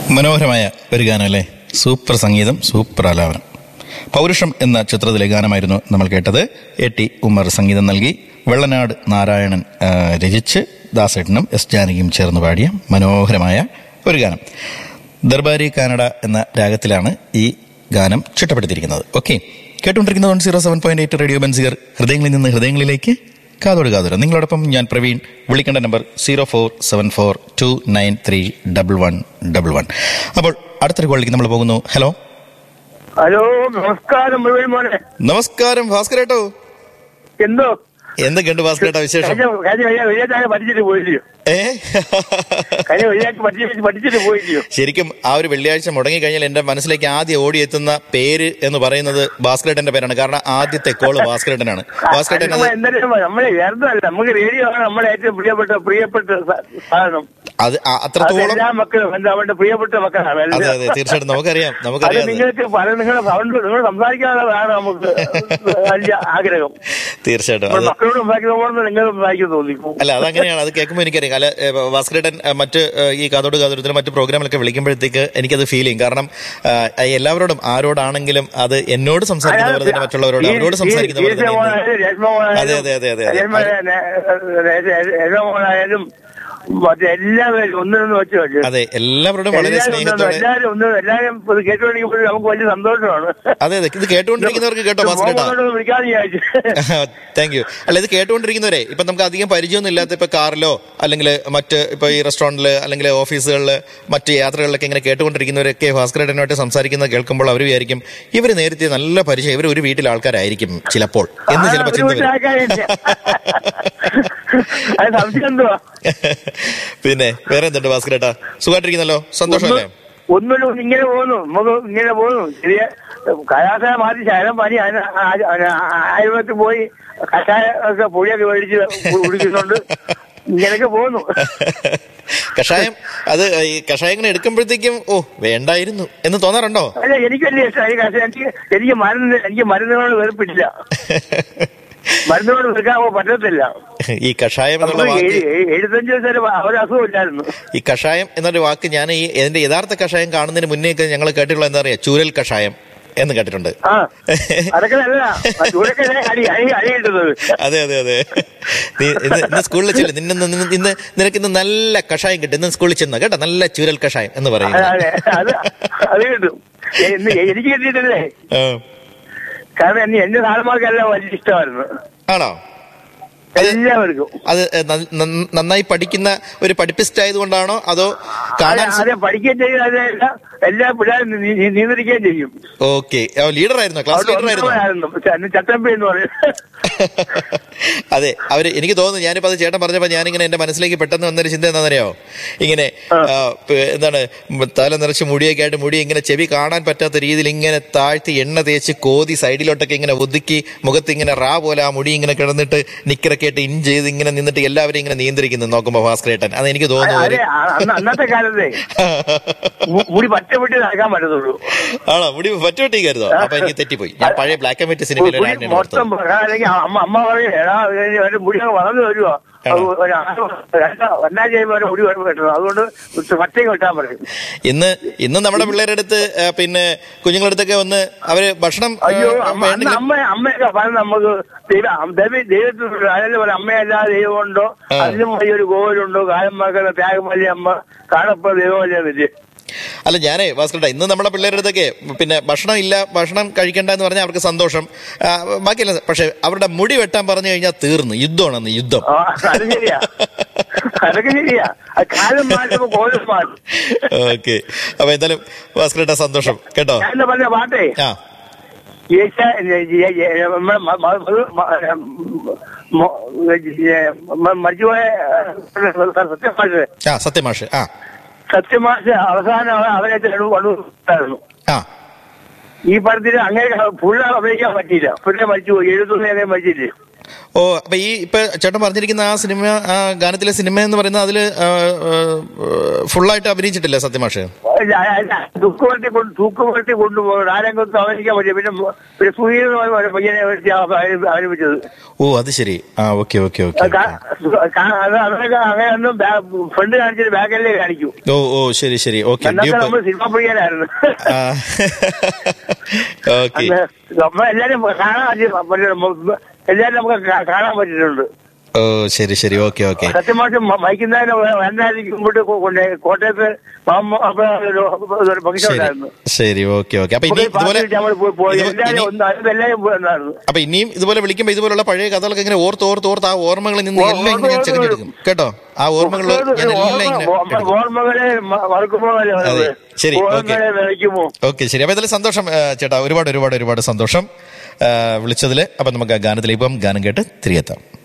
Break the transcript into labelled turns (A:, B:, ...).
A: മനോഹരമായ ഒരു ഗാനം അല്ലേ സൂപ്പർ സംഗീതം സൂപ്പർ ആലാപനം പൗരുഷം എന്ന ചിത്രത്തിലെ ഗാനമായിരുന്നു നമ്മൾ കേട്ടത് എ ടി ഉമ്മർ സംഗീതം നൽകി വെള്ളനാട് നാരായണൻ ആ, രചിച്ച് ദാസേട്ടനും എസ് ജാനകിയും ചേർന്ന് പാടിയ മനോഹരമായ ഒരു ഗാനം ദർബാരി കാനഡ എന്ന രാഗത്തിലാണ് ഈ ഗാനം ചിട്ടപ്പെടുത്തിയിരിക്കുന്നത് ഓക്കെ കേട്ടുകൊണ്ടിരിക്കുന്നത് one zero seven point eight radio ബൻസിയർ ഹൃദയങ്ങളിൽ നിന്ന് ഹൃദയങ്ങളിലേക്ക് കാതോട് കാതോട് നിങ്ങളോടൊപ്പം ഞാൻ പ്രവീൺ വിളിക്കേണ്ട number zero four seven four two nine three double one double one അപ്പോൾ അടുത്തൊരു കോളിലേക്ക് നമ്മൾ പോകുന്നു ഹലോ
B: ഹലോ നമസ്കാരം മുഴുവൻ മോനെ
A: നമസ്കാരം ഭാസ്കരേട്ടോ
B: എന്തോ
A: എന്തൊക്കെയുണ്ട് ഭാസ്കരേട്ടാ വിശേഷം
B: കഴിഞ്ഞ കഴിഞ്ഞ വയ്യ വെയ്യാത്തായ പഠിച്ചിട്ട് പോയില്ലയോ
A: ഏ
B: കഴിഞ്ഞ വെയ്യാക്ക് പഠിച്ചിട്ട് പഠിച്ചിട്ട് പോയില്ലയോ
A: ശരിക്കും ആ ഒരു വെള്ളിയാഴ്ച മുടങ്ങി കഴിഞ്ഞാൽ എന്റെ മനസ്സിലേക്ക് ആദ്യം ഓടിയെത്തുന്ന പേര് എന്ന് പറയുന്നത് ഭാസ്കരേട്ടന്റെ പേരാണ് കാരണം ആദ്യത്തെ കോള് ഭാസ്കരേട്ടനാണ് ഭാസ്കരേട്ടൻ അത്
B: എന്തായാലും നമ്മളെ വേറെന്തല്ല നമുക്ക് റേഡിയോ ആണ് നമ്മളെ ഏറ്റവും പ്രിയപ്പെട്ട പ്രിയപ്പെട്ട സ- സാധനം
A: അത് ആ- അത്രത്തോളം
B: എല്ലാ മക്കളും എന്താ അവരുടെ പ്രിയപ്പെട്ട മക്കളാണ്
A: അതെ
B: എല്ലാം.
A: അതെ തീർച്ചയായിട്ടും നമുക്കറിയാം
B: അത്
A: നമുക്കറിയാം അത്.
B: നിങ്ങൾക്ക് പല നിങ്ങളുടെ സൗണ്ട് നിങ്ങൾ സംസാരിക്കാനുള്ളതാണ് നമുക്ക് വലിയ ആഗ്രഹം
A: തീർച്ചയായിട്ടും
B: നമ്മൾ
A: അത്
B: മക്കളോട് സംസാരിക്കുമ്പോൾ നിങ്ങൾ സംസാരിക്കും തോന്നിക്കും
A: അല്ല അതങ്ങനെയാണ് അത് കേൾക്കുമ്പോൾ എനിക്കറിയാം അല്ല ഏ, ഭാസ്കരേട്ടൻ ഏ, മറ്റ് ഏ, ഈ കാതോട് കാതോരത്തിലും മറ്റ് പ്രോഗ്രാമിലൊക്കെ വിളിക്കുമ്പോഴത്തേക്ക് എനിക്കത് ഫീൽ ചെയ്യും കാരണം ആ, എല്ലാവരോടും ആരോടാണെങ്കിലും അത് എന്നോട് സംസാരിക്കുന്ന പോലെ തന്നെ മറ്റുള്ളവരോട് അവരോട് സംസാരിക്കുന്ന പോലെ തന്നെ ഇന്ന് അതെ, അതെ, അതെ, അതെ, അതെ.
B: രേഷ്മോളായാലും മറ്റേ എല്ലാവരും ഒന്നിനൊന്ന് വെച്ച് വെച്ചു
A: അതെ എല്ലാവരോടും വളരെ
B: എല്ലാവരും ഒന്നും
A: സ്നേഹത്തോടെ
B: എല്ലാവരും ഒന്ന് എല്ലാവരും ഇത് കേട്ടുകൊണ്ടിരിക്കുമ്പോൾ നമുക്ക് വലിയ സന്തോഷമാണ്
A: അതെ അതെ ഇത് കേട്ടുകൊണ്ടിരിക്കുന്നവർക്ക് കേട്ടോ ഭാസ്കരേട്ടാ
B: മോഹൻലാലിനോട് വിളിക്കാതെ വിചാരിച്ചു
A: താങ്ക് യു അല്ല ഇത് കേട്ടുകൊണ്ടിരിക്കുന്നവരെ ഇപ്പൊ നമുക്ക് അധികം പരിചയമൊന്നും ഇല്ലാത്ത ഇപ്പൊ കാറിലോ അല്ലെങ്കിൽ മറ്റ് ഇപ്പൊ ഈ റെസ്റ്റോറന്റില് അല്ലെങ്കിൽ ഓഫീസുകളിൽ മറ്റ് യാത്രകളിലൊക്കെ ഇങ്ങനെ കേട്ടുകൊണ്ടിരിക്കുന്നവരൊക്കെ ഭാസ്കരേട്ടനുമായിട്ട് സംസാരിക്കുന്നത് കേൾക്കുമ്പോൾ അവർ വിചാരിക്കും ഇവര് നേരത്തെ നല്ല പരിചയം ഇവർ ഒരു വീട്ടിലെ ആൾക്കാരായിരിക്കും ചിലപ്പോൾ എന്ന് ചിലപ്പോൾ ചിന്ത വരും
B: അത് സംശയം എന്തുവാ
A: പിന്നെ വേറെ എന്തുണ്ട് ഭാസ്കരേട്ടാ സുഖമായിട്ടിരിക്കുന്നല്ലോ സന്തോഷമല്ലേ
B: ഒന്നുമില്ല ഇങ്ങനെ പോകുന്നു നമുക്ക് ഇങ്ങനെ പോകുന്നു ചെറിയ കാലാവസ്ഥ മാറ്റി ശകലം പനി അതിന് ആ- ആ- ആയുർവേദത്തിൽ പോയി കഷായ ഒക്കെ പൊടിയൊക്കെ മേടിച്ച് കു- കുടിക്കുന്നുണ്ട് ഇങ്ങനെയൊക്കെ പോകുന്നു
A: കഷായം അത് ഈ കഷായങ്ങൾ എടുക്കുമ്പോഴത്തേക്കും ഓ വേണ്ടായിരുന്നു എന്ന് തോന്നാറുണ്ടോ
B: അല്ല എനിക്ക് വലിയ ഇഷ്ടമായി കഷായം എനിക്ക് എനിക്ക് മരുന്ന് എനിക്ക് മരുന്നുകളോട് വെറുപ്പില്ല മരുന്നുകളോട് വെറുക്കാൻ പറ്റത്തില്ല
A: ഈ കഷായം എന്നുള്ള
B: നമുക്ക്
A: വാക്ക്
B: എഴു- എഴുപത്തഞ്ച് വയസ്സ് വരെ ഒരു അസുഖമില്ലായിരുന്നു
A: ഈ കഷായം എന്നൊരു വാക്ക് ഞാൻ ഈ ഇതിന്റെ യഥാർത്ഥ കഷായം കാണുന്നതിന് മുന്നേ ഒക്കെ ഞങ്ങൾ കേട്ടിട്ടുള്ള എന്താ പറയാ ചൂരൽ കഷായം എന്ന് കേട്ടിട്ടുണ്ട്
B: ആ അതൊക്കെ നല്ല ചൂടൊക്കെ അടി അടി അടി കിട്ടുന്നത്
A: അതെ അതെ അതെ നീ ഇന്ന് ഇന്ന് സ്കൂളിൽ ചെല്ലും നിന്നെ ഇന്ന് ഇന്ന് ഇന്ന് നിനക്ക് ഇന്ന് നല്ല കഷായം കിട്ടും ഇന്ന് സ്കൂളിൽ ചെന്ന കേട്ടോ നല്ല ചൂരൽ കഷായം എന്ന്
B: അതെ,
A: പറയുന്നത്
B: അതെ അത് അത് കിട്ടും എന്ന് എനിക്ക് കിട്ടിയിട്ടില്ലേ
A: ആ.
B: കാരണം എന്നെ എന്റെ സാധനമാർക്കെല്ലാം വലിയ ഇഷ്ടമായിരുന്നു
A: ആണോ അത്
B: എല്ലാവർക്കും
A: അത് ന- ന- നന്നായി പഠിക്കുന്ന ഒരു പഠിപ്പിസ്റ്റ് ആയതുകൊണ്ടാണോ അതോ കാണാൻ സു-
B: അതെ പഠിക്കുകയും ചെയ്യും അതെല്ല എല്ലാ പിള്ളേരും നീ- നീ- നിയന്ത്രിക്കുകയും ചെയ്യും
A: ഓക്കെ ലീഡർ ആയിരുന്നോ ക്ലാസ് ലീഡർ ആയിരുന്നോ
B: ആയിരുന്നു ചട്ടമ്പി എന്ന് പറയും
A: അതെ അവര് എനിക്ക് തോന്നുന്നു ഞാനിപ്പോ അത് ചേട്ടൻ പറഞ്ഞപ്പോ ഞാനിങ്ങനെ എന്റെ മനസ്സിലേക്ക് പെട്ടെന്ന് വന്നൊരു ചിന്ത എന്താണെന്നറിയോ ഇങ്ങനെ ആ, പ്- എന്താണ് ഉം, തല നിറച്ച് മുടിയൊക്കെ ആയിട്ട് മുടി ഇങ്ങനെ ചെവി കാണാൻ പറ്റാത്ത രീതിയിൽ ഇങ്ങനെ താഴ്ത്തി എണ്ണ തേച്ച് കോതി സൈഡിലോട്ടൊക്കെ ഇങ്ങനെ ഒതുക്കി മുഖത്ത് ഇങ്ങനെ റാ പോലെ ആ മുടി ഇങ്ങനെ കിടന്നിട്ട് നിക്കറൊക്കെ ആയിട്ട് ഇൻ ചെയ്ത് ഇങ്ങനെ നിന്നിട്ട് എല്ലാവരും ഇങ്ങനെ നിയന്ത്രിക്കുന്നു നോക്കുമ്പോ ഭാസ്കരേട്ടൻ അത് എനിക്ക് തോന്നുന്നു
B: അതെ
A: ഒരു-
B: ആ- അന്ന് അന്നത്തെ കാലത്തെ മു- മുടി പറ്റ വിട്ട് നടക്കാൻ പറ്റത്തുള്ളൂ
A: ആണോ മുടി പറ്റുപറ്റിക്കായിരുന്നോ അപ്പൊ എനിക്ക് തെറ്റിപ്പോയി ഞാൻ പഴയ ബ്ലാക്ക് ആൻഡ് വൈറ്റ് സിനിമയിൽ ഒരു
B: മുടി
A: ആടിനെയാണ്
B: മൊത്തം
A: ഓർത്തത്
B: അല്ലെങ്കിൽ അമ്മ അമ്മ പറയും എടാ ഒരു മുടി അങ്ങ് വളർന്നു വരുവാ
A: ആണോ?
B: ഒന്നാം ചെയ്യുമ്പോൾ ഒരു മുടി വെട്ടണം അതുകൊണ്ട് പറ്റേ വെട്ടാൻ പറയും
A: ഇന്ന് ഇന്ന് നമ്മുടെ പിള്ളേരുടെ അടുത്ത് ആ, പിന്നെ കുഞ്ഞുങ്ങളുടെ അടുത്തൊക്കെ ഒന്ന് അവര് ഭക്ഷണം ആ,
B: അയ്യോ അമ്മ അന്ന്
A: വേണ്ടെങ്കിൽ
B: അമ്മ അമ്മയൊക്കെ പറഞ്ഞ് നമുക്ക് ദൈവം ദൈവ- ദൈവത്തിൽ അതല്ലേ പറയാം അമ്മയല്ലാതെ ദൈവമുണ്ടോ
A: ആ.
B: അതിലും വലിയൊരു ഗോവിലുണ്ടോ കാലം മക്കളുടെ ത്യാഗമല്ലേ അമ്മ കാണപ്പോ ദൈവമല്ലേ എന്നിട്ട്
A: അല്ല ഞാനേ ഭാസ്കരേട്ടാ ഇന്ന് നമ്മുടെ പിള്ളേരുടെ അടുത്തൊക്കെ പിന്നെ ഭക്ഷണം ഇല്ല ഭക്ഷണം കഴിക്കണ്ട എന്ന് പറഞ്ഞാൽ അവർക്ക് സന്തോഷം ആ, ബാക്കിയല്ല പക്ഷെ അവരുടെ മുടി വെട്ടാൻ പറഞ്ഞു കഴിഞ്ഞാൽ തീർന്നു യുദ്ധമാണ് അന്ന് യുദ്ധം
B: ആ അത് ശരിയാ അതൊക്കെ ശരിയാ ആ കാലം മാറ്റുമ്പോ കോലം മാറ്റും
A: ഓക്കെ അപ്പൊ എന്തായാലും ഭാസ്കരേട്ടാ സന്തോഷം കേട്ടോ
B: ഞാൻ എന്താ പറഞ്ഞ പാട്ടേ
A: ആ
B: യേശ നമ്മുടെ മ- മ- മ- മ- മ- മ- മരിച്ചുപോയ സത്യമാഷ്
A: ആ സത്യമാഷ് ആ
B: സത്യമാഷ് അവസാനം അവരെ കൊണ്ടുവന്നു
A: ആ
B: ഈ പടത്തിൽ അങ്ങനെ ഫുള്ള് അഭിനയിക്കാൻ പറ്റിയില്ല പിന്നെ മരിച്ചു പോയി എഴുതുന്നതിനെ മരിച്ചില്ലേ
A: ഓ അപ്പൊ ഈ ഇപ്പൊ ചേട്ടൻ പറഞ്ഞിരിക്കുന്ന ആ സിനിമ ആ ഗാനത്തിലെ സിനിമ എന്ന് പറയുന്നത് അതില് ഫുള്ളായിട്ട് അഭിനയിച്ചിട്ടില്ല സത്യമാഷ്
B: അല്ല, അല്ല, തൂക്കുവരട്ടി കൊണ്ട് തൂക്കുവരട്ടി കൊണ്ടുപോകണം ആരെങ്കിലും അവനിക്കാൻ പറ്റിയ പിന്നെ മ- പിന്നെ സുഹീർ എന്ന് പറഞ്ഞ ഒരു പയ്യനെ വെച്ച് അവലംബിച്ചത്
A: ഓ അത് ശരി ആ ഓക്കെ ഓക്കെ ഓക്കെ
B: അവരൊക്കെ അങ്ങനെയൊന്നും ഫ്രണ്ട് കാണിച്ചിട്ട് ബാക്കല്ലേ കാണിക്കൂ
A: ഓ ഓ ശരി ശരി ഓക്കെ
B: എന്നൊക്കെ നമ്മൾ സിനിമ പ്രിയനായിരുന്നു
A: ഓക്കെ
B: അന്ന് നമ്മ എല്ലാരും കാണാൻ പറ്റി- എല്ലാരും നമുക്ക് കാ- കാണാൻ പറ്റിയിട്ടുണ്ട്
A: ഓ ശരി ശരി ഓക്കെ ഓക്കെ
B: സത്യമായിട്ടും മൈക്കുന്നതിന് വന്നായിരിക്കുമ്പോട്ട് കൊണ്ട് കോട്ടയത്ത് മാമ അപ്പൊ ഒരു ഒരു ഫംഗ്ഷൻ
A: ശരി
B: ഉണ്ടായിരുന്നു
A: ശരി ഓക്കെ ഓക്കെ അപ്പൊ ഇനി ഇതുപോലെ
B: നമ്മൾ പോയി പോയി
A: ഇതുപോ-
B: എല്ലാരും
A: ഇനി-
B: ഒന്ന് അത് എല്ലാരും പോയി എന്നായിരുന്നു
A: അപ്പൊ ഇനിയും ഇതുപോലെ വിളിക്കുമ്പോ ഇതുപോലുള്ള പഴയ കഥകളൊക്കെ ഇങ്ങനെ ഓർത്ത് ഓർത്ത് ഓർത്ത് ആ ഓർമ്മകളിൽ നിന്ന്
B: ഓ-
A: എല്ലാം ഇങ്ങനെ ഞാൻ
B: ഓർത്ത്
A: ചെറിഞ്ഞെടുക്കും കേട്ടോ ആ ഓർമ്മകൾ ഞാൻ എല്ലാം ഇങ്ങനെ എടുക്കും.
B: ഓർമ്മകളെ മ- മറക്കുമോ അല്ലേ
A: അതെ.
B: പറയുന്നത്?
A: ശരി, ഓക്കേ.
B: ഓർമ്മകളെ നിലയ്ക്കുമോ
A: ഓക്കെ ശരി അപ്പൊ ഇതിൽ സന്തോഷം ആ, ചേട്ടാ ഒരുപാട് ഒരുപാട് ഒരുപാട് സന്തോഷം ആ, വിളിച്ചതില് അപ്പൊ നമുക്ക് ആ ഗാനത്തിലേക്ക് പോകാം ഗാനം കേട്ട് തിരികെത്താം